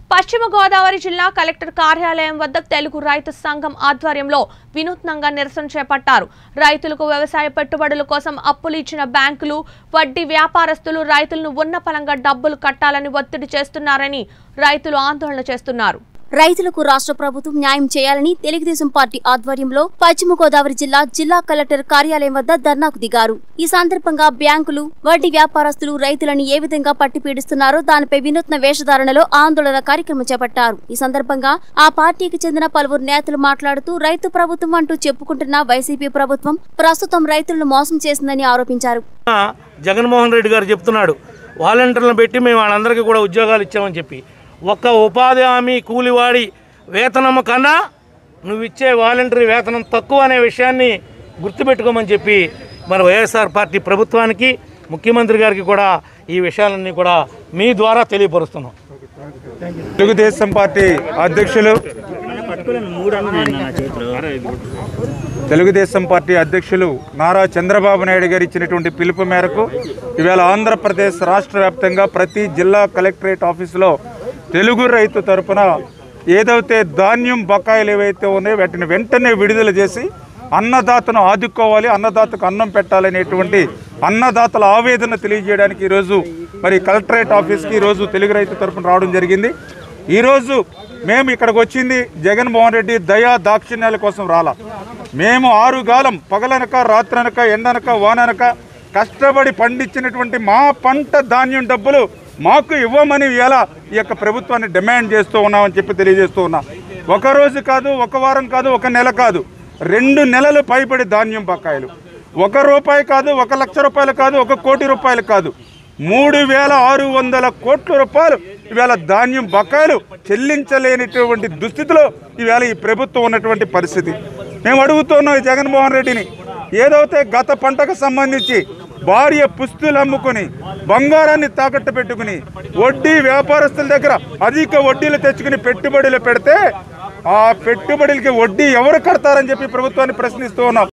పశ్చిమ గోదావరి జిల్లా కలెక్టర్ కార్యాలయం వద్ద తెలుగు రైతు సంఘం ఆధ్వర్యంలో వినూత్నంగా నిరసన చేపట్టారు రైతులకు వ్యవసాయ పెట్టుబడుల కోసం అప్పులు ఇచ్చిన బ్యాంకులు వడ్డీ వ్యాపారస్తులు రైతులను ఉన్న పలంగా డబ్బులు కట్టాలని ఒత్తిడి చేస్తున్నారని రైతులు ఆందోళన చేస్తున్నారు రైతులకు రాష్ట్ర ప్రభుత్వం న్యాయం చేయాలని తెలుగుదేశం పార్టీ ఆధ్వర్యంలో పశ్చిమ గోదావరి జిల్లా జిల్లా కలెక్టర్ కార్యాలయం వద్ద ధర్నాకు దిగారు ఈ సందర్భంగా బ్యాంకులు వడ్డీ వ్యాపారస్తులు రైతులను ఏ విధంగా పట్టి పీడిస్తున్నారో దానిపై వినూత్న వేషధారణలో ఆందోళన కార్యక్రమం చేపట్టారు ఈ సందర్భంగా ఆ పార్టీకి చెందిన పలువురు నేతలు మాట్లాడుతూ రైతు ప్రభుత్వం అంటూ చెప్పుకుంటున్న వైసీపీ ప్రభుత్వం ప్రస్తుతం రైతులను మోసం చేసిందని ఆరోపించారు జగన్మోహన్ రెడ్డి గారు చెప్తున్నాడు వాలంటీర్లను పెట్టి మేము వాళ్ళందరికీ కూడా ఉద్యోగాలు ఇచ్చామని చెప్పి ఒక్క ఉపాధి హామీ కూలివాడి వేతనం కన్నా నువ్వు ఇచ్చే వాలంటరీ వేతనం తక్కువ అనే విషయాన్ని గుర్తుపెట్టుకోమని చెప్పి మన వైఎస్ఆర్ పార్టీ ప్రభుత్వానికి ముఖ్యమంత్రి గారికి కూడా ఈ విషయాలన్నీ కూడా మీ ద్వారా తెలియపరుస్తున్నాం తెలుగుదేశం పార్టీ అధ్యక్షులు తెలుగుదేశం పార్టీ అధ్యక్షులు నారా చంద్రబాబు నాయుడు గారు ఇచ్చినటువంటి పిలుపు మేరకు ఇవాళ ఆంధ్రప్రదేశ్ రాష్ట్ర వ్యాప్తంగా ప్రతి జిల్లా కలెక్టరేట్ ఆఫీసులో తెలుగు రైతు తరపున ఏదైతే ధాన్యం బకాయిలు ఏవైతే ఉన్నాయో వాటిని వెంటనే విడుదల చేసి అన్నదాతను ఆదుకోవాలి అన్నదాతకు అన్నం పెట్టాలనేటువంటి అన్నదాతల ఆవేదన తెలియజేయడానికి ఈరోజు మరి కలెక్టరేట్ ఆఫీస్కి ఈరోజు తెలుగు రైతు తరపున రావడం జరిగింది ఈరోజు మేము ఇక్కడికి వచ్చింది జగన్మోహన్ రెడ్డి దయా దాక్షిణ్యాల కోసం రాలా మేము ఆరుగాలం పగలనక రాత్రనక ఎండనక వాననక కష్టపడి పండించినటువంటి మా పంట ధాన్యం డబ్బులు మాకు ఇవ్వమని ఇలా ఈ యొక్క ప్రభుత్వాన్ని డిమాండ్ చేస్తూ ఉన్నామని చెప్పి తెలియజేస్తూ ఉన్నా ఒక రోజు కాదు ఒక వారం కాదు ఒక నెల కాదు రెండు నెలలు పైబడి ధాన్యం బకాయిలు ఒక రూపాయి కాదు ఒక లక్ష రూపాయలు కాదు ఒక కోటి రూపాయలు కాదు మూడు వేల ఆరు వందల కోట్ల రూపాయలు ఇవాళ ధాన్యం బకాయిలు చెల్లించలేనిటువంటి దుస్థితిలో ఇవాళ ఈ ప్రభుత్వం ఉన్నటువంటి పరిస్థితి మేము అడుగుతున్నాం ఈ జగన్మోహన్ రెడ్డిని ఏదైతే గత పంటకు సంబంధించి భార్య పుస్తులు అమ్ముకుని బంగారాన్ని తాకట్టు పెట్టుకుని వడ్డీ వ్యాపారస్తుల దగ్గర అధిక వడ్డీలు తెచ్చుకుని పెట్టుబడులు పెడితే ఆ పెట్టుబడులకి వడ్డీ ఎవరు కడతారని చెప్పి ప్రభుత్వాన్ని ప్రశ్నిస్తూ ఉన్నాం